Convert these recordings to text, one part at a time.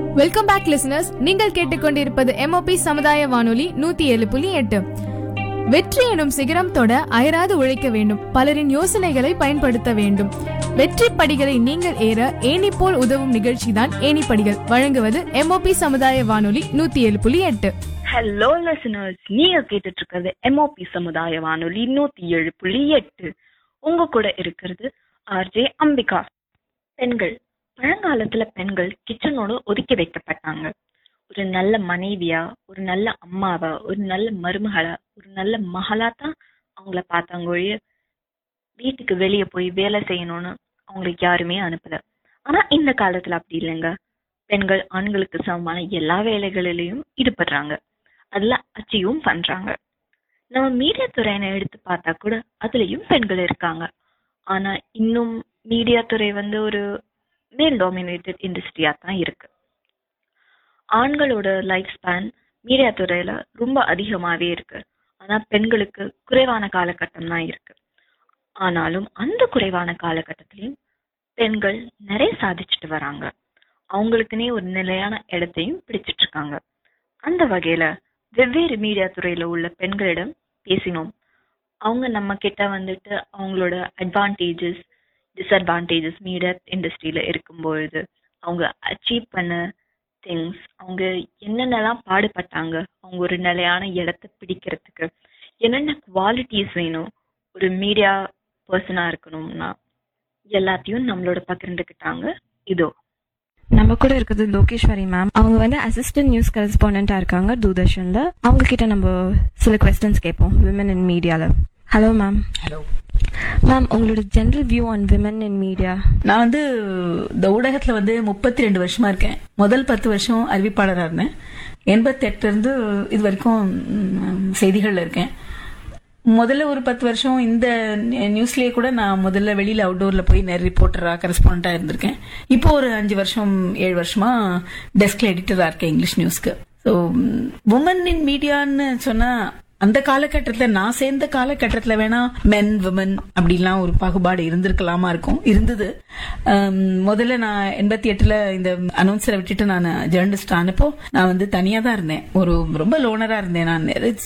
welcome back listeners நீங்கள் கேட்டுக்கொண்டிருப்பது MOP சமுதாய வானொலி நூத்தி ஏழு புள்ளி எட்டு வெற்றி எனும் சிகரம் தொட அயராது உழைக்க வேண்டும் பலரின் யோசனைகளை பயன்படுத்த வேண்டும் வெற்றி படிகளை நீங்கள் ஏற ஏணி போல் உதவும் நிகழ்ச்சிதான் ஏணி படிகள் வழங்குவது எம்ஓபி சமுதாய வானொலி நூத்தி ஏழு புள்ளி எட்டு ஹலோ லிசனர்ஸ் நீங்க கேட்டுட்டு இருக்கிறது எம்ஓபி சமுதாய வானொலி நூத்தி ஏழு புள்ளி எட்டு உங்க கூட இருக்கிறது ஆர்ஜே அம்பிகா பெண்கள் பழங்காலத்துல பெண்கள் கிச்சனோட ஒதுக்கி வைக்கப்பட்டாங்க ஒரு நல்ல மனைவியா ஒரு நல்ல அம்மாவா ஒரு நல்ல மருமகளா ஒரு நல்ல மகளா தான் அவங்கள பார்த்தாங்க ஒழிய வீட்டுக்கு வெளியே போய் வேலை செய்யணும்னு அவங்களுக்கு யாருமே அனுப்பல ஆனா இந்த காலத்துல அப்படி இல்லைங்க பெண்கள் ஆண்களுக்கு சமமான எல்லா வேலைகளிலையும் ஈடுபடுறாங்க அதுல அச்சீவும் பண்றாங்க நம்ம மீடியா துறையினை எடுத்து பார்த்தா கூட அதுலயும் பெண்கள் இருக்காங்க ஆனா இன்னும் மீடியா துறை வந்து ஒரு மேல் டாமினேட்டட் இண்டஸ்ட்ரியா தான் இருக்கு ஆண்களோட லைஃப் ஸ்பேன் மீடியா துறையில ரொம்ப அதிகமாவே இருக்கு ஆனா பெண்களுக்கு குறைவான காலகட்டம் தான் இருக்கு ஆனாலும் அந்த குறைவான காலகட்டத்திலையும் பெண்கள் நிறைய சாதிச்சுட்டு வராங்க அவங்களுக்குன்னே ஒரு நிலையான இடத்தையும் பிடிச்சிட்டு இருக்காங்க அந்த வகையில வெவ்வேறு மீடியா துறையில உள்ள பெண்களிடம் பேசினோம் அவங்க நம்ம கிட்ட வந்துட்டு அவங்களோட அட்வான்டேஜஸ் டிஸ்அட்வான்டேஜஸ் மீடியா இண்டஸ்ட்ரியில இருக்கும்பொழுது அவங்க அச்சீவ் பண்ண திங்ஸ் அவங்க என்னென்னலாம் பாடுபட்டாங்க அவங்க ஒரு நிலையான இடத்தை பிடிக்கிறதுக்கு என்னென்ன குவாலிட்டிஸ் வேணும் ஒரு மீடியா பர்சனா இருக்கணும்னா எல்லாத்தையும் நம்மளோட பகிர்ந்துக்கிட்டாங்க இதோ நம்ம கூட இருக்கிறது லோகேஸ்வரி மேம் அவங்க வந்து அசிஸ்டன்ட் நியூஸ் கரஸ்பாண்டா இருக்காங்க தூர்தர்ஷன்ல அவங்க கிட்ட நம்ம சில கொஸ்டின்ஸ் கேட்போம் விமன் இன் மீடியால ஹலோ மேம் ஹலோ மேம் உங்களோட general view on women in media நான் வந்து இந்த ஊடகத்துல வந்து முப்பத்தி ரெண்டு வருஷமா இருக்கேன் முதல் பத்து வருஷம் அறிவிப்பாளராக இருந்தேன் எண்பத்தி இருந்து இது வரைக்கும் ம், செய்திகள்ல இருக்கேன் முதல்ல ஒரு பத்து வருஷம் இந்த நியூஸ்லயே கூட நான் முதல்ல வெளியில அவுட்டோர்ல போய் நிறைய ரிப்போர்ட்டரா கரஸ்பாண்டா இருந்திருக்கேன் இப்போ ஒரு அஞ்சு வருஷம் ஏழு வருஷமா டெஸ்க்ல எடிட்டரா இருக்கேன் இங்கிலீஷ் நியூஸ்க்கு ஸோ உமன் இன் மீடியான்னு சொன்னா அந்த காலகட்டத்துல நான் சேர்ந்த காலகட்டத்துல வேணா மென் விமன் அப்படிலாம் ஒரு பாகுபாடு இருந்திருக்கலாமா இருக்கும் இருந்தது ஆம், முதல்ல நான் எண்பத்தி எட்டுல இந்த அனௌன்சரை விட்டுட்டு நான் ஜேர்னலிஸ்ட் ஆனப்போ நான் வந்து தனியா தான் இருந்தேன் ஒரு ரொம்ப லோனரா இருந்தேன் நான்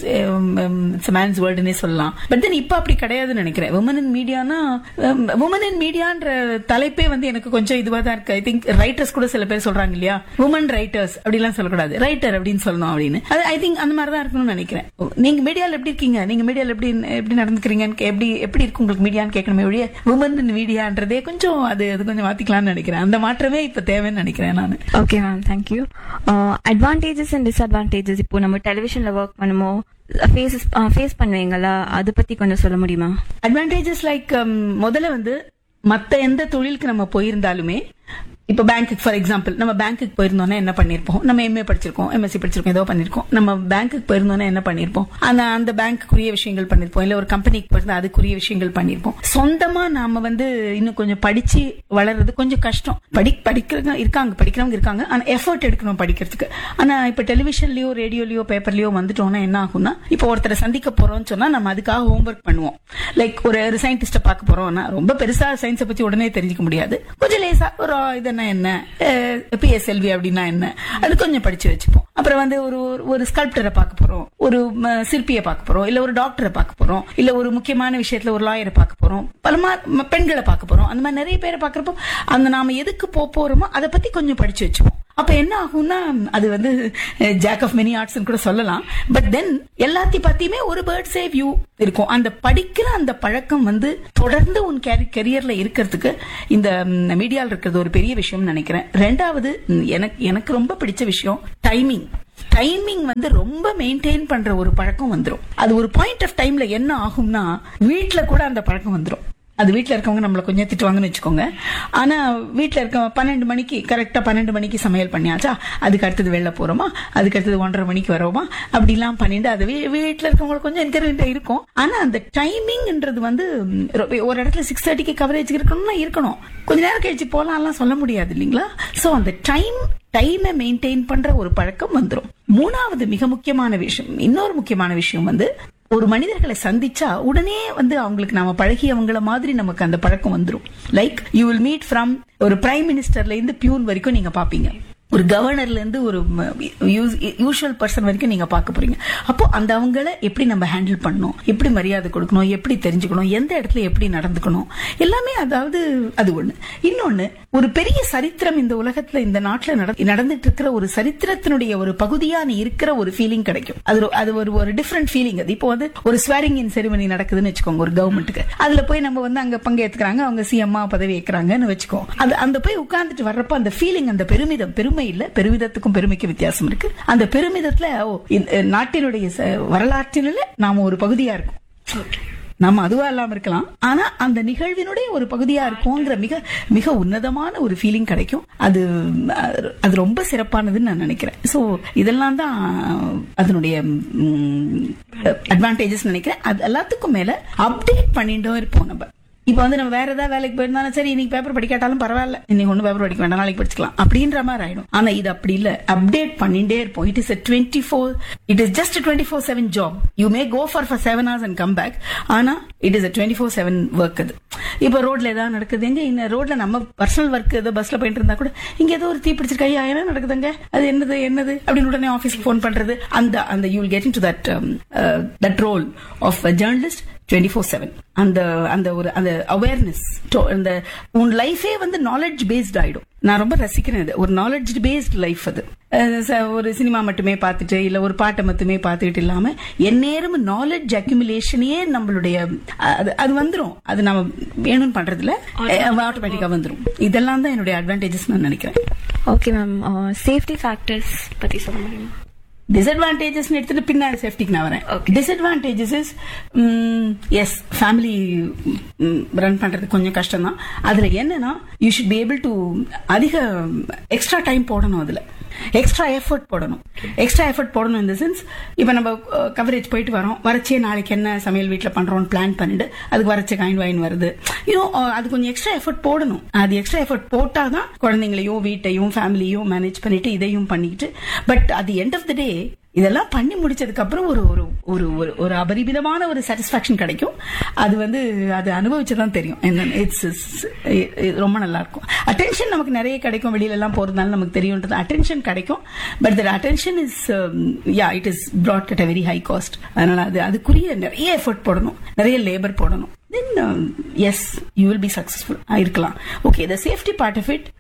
இட்ஸ் மேன்ஸ் வேர்ல்டுனே சொல்லலாம் பட் தென் இப்ப அப்படி கிடையாதுன்னு நினைக்கிறேன் உமன் இன் மீடியானா உமன் இன் மீடியான்ற தலைப்பே வந்து எனக்கு கொஞ்சம் இதுவா தான் இருக்கு ஐ திங்க் ரைட்டர்ஸ் கூட சில பேர் சொல்றாங்க இல்லையா உமன் ரைட்டர்ஸ் அப்படிலாம் சொல்லக்கூடாது ரைட்டர் அப்படின்னு சொல்லணும் அப்படின்னு அது ஐ திங்க் அந்த மாதிரி தான் இருக்கணும்னு நினைக்கிறேன் நீங்க மீடியால எப்படி இருக்கீங்க நீங்க மீடியால எப்படி எப்படி நடந்துக்கிறீங்கன்னு கே- எப்படி எப்படி இருக்கு உங்களுக்கு மீடியான்னு கேட்கணுமே ஒழிய உமன் இன் மீடியான்றதே கொஞ்சம் அது அது கொஞ்சம் மாத்திக்கலாம்னு நினைக்கிறேன் அந்த மாற்றமே இப்ப தேவைன்னு நினைக்கிறேன் நான் okay ma'am thank you advantages and disadvantages இப்போ நம்ம டெலிவிஷன்ல ஒர்க் பண்ணுமோ ஃபேஸ் ஃபேஸ் பண்ணுவீங்களா அதை பத்தி கொஞ்சம் சொல்ல முடியுமா அட்வான்டேஜஸ் லைக் முதல்ல வந்து மத்த எந்த தொழிலுக்கு நம்ம போயிருந்தாலுமே இப்போ பேங்க்குக்கு ஃபார் எக்ஸாம்பிள் நம்ம பேங்க்குக்கு போயிருந்தோம்னா என்ன பண்ணிருப்போம் நம்ம எம்ஏ படிச்சிருக்கோம் எம்எஸ்சி படிச்சிருக்கோம் ஏதோ பண்ணிருக்கோம் நம்ம பேங்க்குக்கு போயிருந்தோம்னா என்ன பண்ணிருப்போம் அந்த அந்த பேங்க்குரிய விஷயங்கள் பண்ணிருப்போம் இல்ல ஒரு கம்பெனிக்கு போயிருந்தா அதுக்குரிய விஷயங்கள் பண்ணிருப்போம் சொந்தமா நாம வந்து இன்னும் கொஞ்சம் படிச்சு வளர்றது கொஞ்சம் கஷ்டம் படி படிக்கிறவங்க இருக்காங்க படிக்கிறவங்க இருக்காங்க ஆனா எஃபர்ட் எடுக்கணும் படிக்கிறதுக்கு ஆனா இப்ப டெலிவிஷன்லயோ ரேடியோலயோ பேப்பர்லயோ வந்துட்டோம்னா என்ன ஆகும்னா இப்போ ஒருத்தரை சந்திக்க போறோம்னு சொன்னா நம்ம அதுக்காக ஹோம்ஒர்க் பண்ணுவோம் லைக் ஒரு ஒரு சயின்டிஸ்ட பார்க்க போறோம்னா ரொம்ப பெருசா சயின்ஸை பத்தி உடனே தெரிஞ்சுக்க முடியாது கொஞ்சம் லேசா ஒரு இது என்ன என்ன பிஎஸ்எல்வி அப்படின்னா என்ன அது கொஞ்சம் படிச்சு வச்சுப்போம் அப்புறம் வந்து ஒரு ஒரு- ஒரு ஸ்கல்ப்டரை பார்க்க போறோம் ஒரு ம, சிற்பியை பார்க்க போறோம் இல்ல ஒரு டாக்டரை பார்க்க போறோம் இல்ல ஒரு முக்கியமான விஷயத்துல ஒரு லாயரை பார்க்க போறோம் பலமா ம, பெண்களை பார்க்க போறோம் அந்த மாதிரி நிறைய பேரை பார்க்கறப்போ அந்த நாம எதுக்கு போக போறோமோ அதை பத்தி கொஞ்சம் படிச்சு வச்சுப்போம் அப்ப என்ன ஆகும்னா அது வந்து ஜாக் ஆஃப் மெனி ஆர்ட்ஸ் கூட சொல்லலாம் பட் தென் எல்லாத்தையும் பத்தியுமே ஒரு பேர்ட் சே வியூ இருக்கும் அந்த படிக்கிற அந்த பழக்கம் வந்து தொடர்ந்து உன் கெரியர்ல இருக்கிறதுக்கு இந்த மீடியால இருக்கிறது ஒரு பெரிய விஷயம் நினைக்கிறேன் ரெண்டாவது ம், எனக்கு எனக்கு ரொம்ப பிடிச்ச விஷயம் டைமிங் டைமிங் வந்து ரொம்ப மெயின்டைன் பண்ற ஒரு பழக்கம் வந்துரும் அது ஒரு பாயிண்ட் ஆஃப் டைம்ல என்ன ஆகும்னா வீட்ல கூட அந்த பழக்கம் வந்துரும் அது வீட்ல இருக்கவங்க நம்மள கொஞ்சம் திட்டுவாங்கன்னு வச்சுக்கோங்க ஆனா வீட்ல இருக்க பன்னெண்டு மணிக்கு கரெக்டா பன்னெண்டு மணிக்கு சமையல் பண்ணியாச்சா அதுக்கு அடுத்தது வெளில போறோமா அதுக்கு அடுத்தது ஒன்றரை மணிக்கு வரோமா அப்படிலாம் பண்ணிட்டு அது வீ- வீட்ல இருக்கவங்களுக்கு கொஞ்சம் என்கரேஜ் இருக்கும் ஆனா அந்த டைமிங்ன்றது வந்து ம், ரொ- ஒரு இடத்துல சிக்ஸ் தேர்ட்டிக்கு கவரேஜ் இருக்கணும்னா இருக்கணும் கொஞ்ச நேரம் கழிச்சு போலாம்லாம் சொல்ல முடியாது இல்லைங்களா சோ அந்த டைம் டைமை மெயின்டைன் பண்ற ஒரு பழக்கம் வந்துரும் மூணாவது மிக முக்கியமான விஷயம் இன்னொரு முக்கியமான விஷயம் வந்து ஒரு மனிதர்களை சந்திச்சா உடனே வந்து அவங்களுக்கு நாம பழகியவங்கள மாதிரி நமக்கு அந்த பழக்கம் வந்துரும் like you will meet from ஒரு பிரைம் மினிஸ்டர்ல இருந்து பியூன் வரைக்கும் நீங்க பாப்பீங்க ஒரு கவர்னர்ல இருந்து ஒரு யூஷுவல் பர்சன் வரைக்கும் நீங்க பார்க்க போறீங்க அப்போ அந்த அவங்கள எப்படி நம்ம ஹேண்டில் பண்ணணும் எப்படி மரியாதை கொடுக்கணும் எப்படி தெரிஞ்சுக்கணும் எந்த இடத்துல எப்படி நடந்துக்கணும் எல்லாமே அதாவது அது ஒண்ணு இன்னொன்னு ஒரு பெரிய சரித்திரம் இந்த உலகத்துல இந்த நாட்டுல நட- நடந்துட்டு இருக்கிற ஒரு சரித்திரத்தினுடைய ஒரு பகுதியா நீ இருக்கிற ஒரு ஃபீலிங் கிடைக்கும் அது ஒரு- அது ஒரு ஒரு டிஃப்ரெண்ட் ஃபீலிங் அது இப்போ வந்து ஒரு ஸ்வேரிங் இன் செரிமனி நடக்குதுன்னு வச்சுக்கோங்க ஒரு கவர்மெண்ட்டுக்கு அதுல போய் நம்ம வந்து அங்க பங்கேற்கிறாங்க அவங்க சிஎம்மா பதவி ஏற்கிறாங்கன்னு வச்சுக்கோ அது அந்த போய் உட்கார்ந்துட்டு வர்றப்ப அந்த ஃபீலிங் அந்த பெருமிதம் பெருமை இல்ல பெருமிதத்துக்கும் பெருமைக்கு வித்தியாசம் இருக்கு அந்த பெருமிதத்துல ஓ, இந்த நாட்டினுடைய ச- வரலாற்றில நாம ஒரு பகுதியா இருக்கும் நம்ம அதுவா இல்லாம இருக்கலாம் ஆனா அந்த நிகழ்வினுடைய ஒரு பகுதியா இருக்கும்ங்கிற மிக மிக உன்னதமான ஒரு ஃபீலிங் கிடைக்கும் அது அது ரொம்ப சிறப்பானதுன்னு நான் நினைக்கிறேன் சோ இதெல்லாம் தான் அதனுடைய அட்வான்டேஜஸ் நினைக்கிறேன் அது எல்லாத்துக்கும் மேல அப்டேட் பண்ணிட்டோம் இருப்போம் நம்ம இப்ப வந்து நம்ம வேற ஏதாவது வேலைக்கு போயிருந்தாலும் சரி இன்னைக்கு பேப்பர் படிக்காட்டாலும் பரவாயில்ல இன்னைக்கு ஒண்ணு பேப்பர் படிக்க வேண்டாம் நாளைக்கு படிச்சுக்கலாம் அப்படின்ற மாதிரி ஆயிடும் ஆனா இது அப்படி இல்ல அப்டேட் பண்ணிட்டே இருப்போம் it is twenty four it is just twenty four seven job you may go for for seven hours and come back ஆனா it is twenty four seven work அது இப்ப ரோட்ல ஏதாவது நடக்குது எங்க இந்த ரோட்ல நம்ம பர்சனல் ஒர்க் ஏதோ பஸ்ல போயிட்டு இருந்தா கூட இங்க ஏதோ ஒரு தீ பிடிச்சிருக்கா ஐயா, என்ன நடக்குதுங்க அது என்னது என்னது அப்படின்னு உடனே ஆபீஸ்க்கு ஃபோன் பண்றது அந்த அந்த you will get into that that role of journalist twenty four seven அந்த அந்த ஒரு அந்த அவேர்னஸ் அந்த உன் லைஃபே வந்து நாலேஜ் பேஸ்ட் ஆயிடும் நான் ரொம்ப ரசிக்கிறேன் இது ஒரு நாலேஜ் பேஸ்ட் லைஃப் அது அஹ் ச- ஒரு சினிமா மட்டுமே பார்த்துட்டு இல்ல ஒரு பாட்டை மட்டுமே பார்த்துட்டு இல்லாம எந்நேரம் நாலேஜ் அக்யூமுலேஷனே நம்மளுடைய அஹ், அது அது வந்துரும் அது நம்ம வேணும்னு பண்றதுல ஆட்டோமேட்டிக்கா வந்துரும் இதெல்லாம் தான் என்னுடைய அட்வான்டேஜஸ் நான் நினைக்கிறேன் ஓகே மேம் சேஃப்டி ஃபேக்டர்ஸ் பத்தி சொல்ல முடியுமா டிஸ்அட்வான்டேஜஸ் எடுத்துட்டு பின்னாடி சேஃப்டிக்கு நான் வரேன் disadvantages is as family run பண்றது கொஞ்சம் கஷ்டம் தான் அதுல என்னன்னா you should be able to அதிக எக்ஸ்ட்ரா டைம் போடணும் அதுல எக்ஸ்ட்ரா எஃபர்ட் போடணும் எக்ஸ்ட்ரா எஃபர்ட் போடணும் இந்த சென்ஸ் இப்ப நம்ம கவரேஜ் போயிட்டு வரோம் வரச்சே நாளைக்கு என்ன சமையல் வீட்ல பண்றோம்னு பிளான் பண்ணிட்டு அதுக்கு வரச்ச காயின் வாயின் வருது யூனோ அது கொஞ்சம் எக்ஸ்ட்ரா எஃபர்ட் போடணும் அது எக்ஸ்ட்ரா எஃபர்ட் போட்டாதான் குழந்தைங்களையும் வீட்டையும் ஃபேமிலியும் மேனேஜ் பண்ணிட்டு இதையும் பண்ணிக்கிட்டு but at the end of the day இதெல்லாம் பண்ணி முடிச்சதுக்கு அப்புறம் ஒரு ஒரு ஒரு ஒரு ஒரு அபரிமிதமான ஒரு சாட்டிஸ்பாக்சன் கிடைக்கும் அது வந்து அது அனுபவிச்சுதான் தெரியும் என்ன இட்ஸ் ரொம்ப நல்லா இருக்கும் அட்டென்ஷன் நமக்கு நிறைய கிடைக்கும் வெளியில எல்லாம் போறதுனால நமக்கு தெரியும்ன்றது அட்டென்ஷன் கிடைக்கும் but that attention is yeah it is brought at a very high cost அதனால அது அதுக்குரிய நிறைய எஃபர்ட் போடணும் நிறைய லேபர் போடணும் then yes you will be successful இருக்கலாம் okay the safety part of it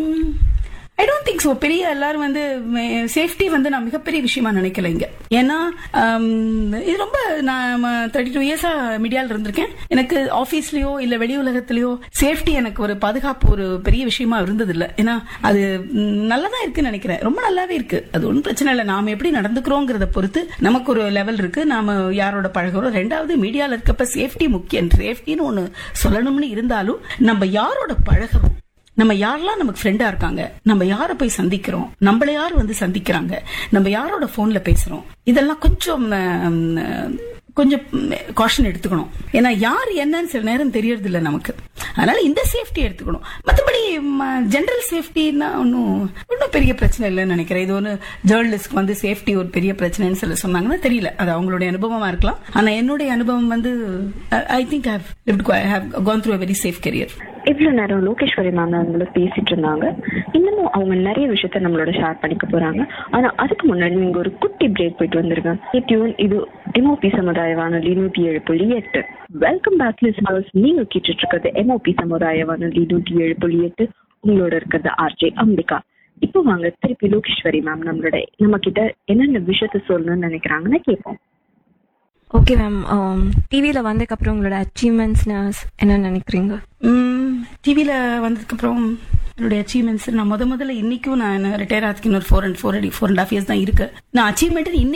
I don't think so பெரிய எல்லாரும் வந்து சேஃப்டி வந்து நான் மிகப்பெரிய விஷயமா நினைக்கல இங்க ஏன்னா ஆம், இது ரொம்ப நான் தேர்ட்டி டூ இயர்ஸா மீடியால இருந்திருக்கேன் எனக்கு ஆபீஸ்லயோ இல்ல வெளி உலகத்திலயோ சேஃப்டி எனக்கு ஒரு பாதுகாப்பு ஒரு பெரிய விஷயமா இருந்தது இல்ல ஏன்னா அது ம், நல்லதா இருக்குன்னு நினைக்கிறேன் ரொம்ப நல்லாவே இருக்கு அது ஒன்றும் பிரச்சனை இல்லை நாம எப்படி நடந்துக்கிறோங்கிறத பொறுத்து நமக்கு ஒரு லெவல் இருக்கு நாம யாரோட பழகுறோம் ரெண்டாவது மீடியால இருக்கப்ப சேஃப்டி முக்கியம் சேஃப்டின்னு ஒண்ணு சொல்லணும்னு இருந்தாலும் நம்ம யாரோட பழகுறோம் நம்ம யாரெல்லாம் நமக்கு ஃப்ரெண்டா இருக்காங்க நம்ம யாரை போய் சந்திக்கிறோம் நம்மள யார் வந்து சந்திக்கிறாங்க நம்ம யாரோட போன்ல பேசுறோம் இதெல்லாம் கொஞ்சம் ஆம், கொஞ்சம் காஷன் எடுத்துக்கணும் ஏன்னா யார் என்னன்னு சில நேரம் தெரியறது இல்ல நமக்கு அதனால இந்த சேஃப்டி எடுத்துக்கணும் மற்றபடி ஜெனரல் சேஃப்டின்னா ஒன்றும் ஒன்றும் பெரிய பிரச்சனை இல்லைன்னு நினைக்கிறேன் இது ஒன்று ஜேர்னலிஸ்ட்க்கு வந்து சேஃப்டி ஒரு பெரிய பிரச்சனைன்னு சொல்லி சொன்னாங்கன்னா தெரியல அது அவங்களுடைய அனுபவமா இருக்கலாம் ஆனா என்னுடைய அனுபவம் வந்து I think I have gone through a very safe career இவ்வளவு நேரம் லோகேஸ்வரி மேம் நம்மளோட பேசிட்டு இருந்தாங்க இன்னமும் அவங்க நிறைய விஷயத்த நம்மளோட ஷேர் பண்ணிக்க போறாங்க ஆனா அதுக்கு முன்னாடி நீங்க ஒரு குட்டி பிரேக் போயிட்டு வந்திருங்க டியூன் இது எம்ஓபி சமுதாய வானொலி நூத்தி ஏழு புள்ளி எட்டு வெல்கம் பேக் லிசனர்ஸ் நீங்க கேட்டுட்டு இருக்கிறது எம்ஓபி சமுதாய வானொலி நூத்தி ஏழு புள்ளி எட்டு உங்களோட இருக்கிறது ஆர்ஜே அம்பிகா இப்போ வாங்க திருப்பி லோகேஸ்வரி மேம் நம்மளோட நம்ம கிட்ட என்னென்ன விஷயத்த சொல்லணும்னு நினைக்கிறாங்கன்னு கேட்போம் ஓகே மேம் டிவியில் வந்ததுக்கப்புறம் உங்களோட அச்சீவ்மெண்ட்ஸ்னு என்ன நினைக்கிறீங்க டிவியில் வந்ததுக்கப்புறம் என்னுடைய அச்சீவ்மெண்ட்ஸ் நான் முத முதல்ல இன்னைக்கும் நான் ரிட்டையர் ஆகிறதுக்கு இன்னொரு four and four four and half years தான் இருக்கு நான் அச்சீவ்மெண்ட்